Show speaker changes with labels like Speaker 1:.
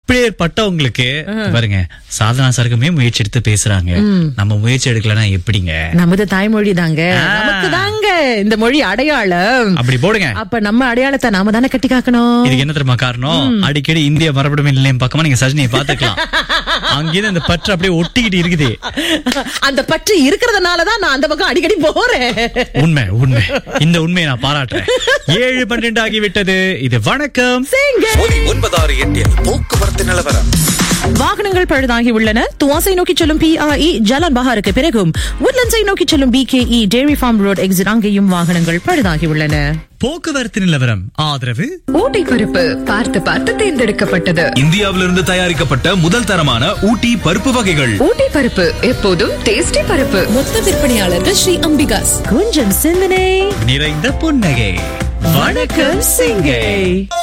Speaker 1: அப்பேற்பட்டவங்களுக்கு பாருங்க சாதனா சரக்குமே முயற்சி எடுத்து பேசுறாங்க நம்ம முயற்சி எடுக்கலன்னா எப்படிங்க
Speaker 2: நமது தாய்மொழி தாங்க நமக்கு தாங்க இந்த மொழி அடையாளம்
Speaker 1: அப்படி போடுங்க
Speaker 2: அப்ப நம்ம அடையாளத்தை நாம தானே கட்டி காக்கணும்
Speaker 1: இதுக்கு என்ன தெரியுமா காரணம் அடிக்கடி இந்திய மரபுடைமை நிலையம் பக்கமா நீங்க சஜினியை பாத்துக்கலாம் அங்கேயிருந்து அந்த பற்று அப்படியே ஒட்டிக்கிட்டு இருக்குது
Speaker 2: அந்த பற்று இருக்கிறதுனாலதான் நான் அந்த பக்கம் அடிக்கடி போறேன்
Speaker 1: உண்மை உண்மை இந்த உண்மையை நான் பாராட்டுறேன் ஏழு பன்னிரண்டு ஆகிவிட்டது இது வணக்கம்
Speaker 3: ஒலி ஒன்பதாறு எட்டில் போக்குவரத்து நிலவரம்
Speaker 2: வாகனங்கள் பழுதாகி உள்ளன துவாசை நோக்கி செல்லும் பிஆஇ ஜலான் பஹாருக்கு பிறகும் உட்லண்ட்ஸை நோக்கி செல்லும் BKE dairy farm road exit அங்கேயும் வாகனங்கள் பழுதாகி உள்ளன
Speaker 1: போக்குவரத்து நிலவரம் ஆதரவு
Speaker 4: ஊட்டி பருப்பு பார்த்து பார்த்து தேர்ந்தெடுக்கப்பட்டது
Speaker 5: இந்தியாவிலிருந்து தயாரிக்கப்பட்ட முதல் தரமான ஊட்டி பருப்பு வகைகள்
Speaker 4: ஊட்டி பருப்பு எப்போதும் டேஸ்டி பருப்பு
Speaker 6: மொத்த விற்பனையாளர்கள் ஸ்ரீ அம்பிகாஸ்
Speaker 2: கொஞ்சம் சிந்தனை
Speaker 1: நிறைந்த புன்னகை வணக்கம் சிங்கை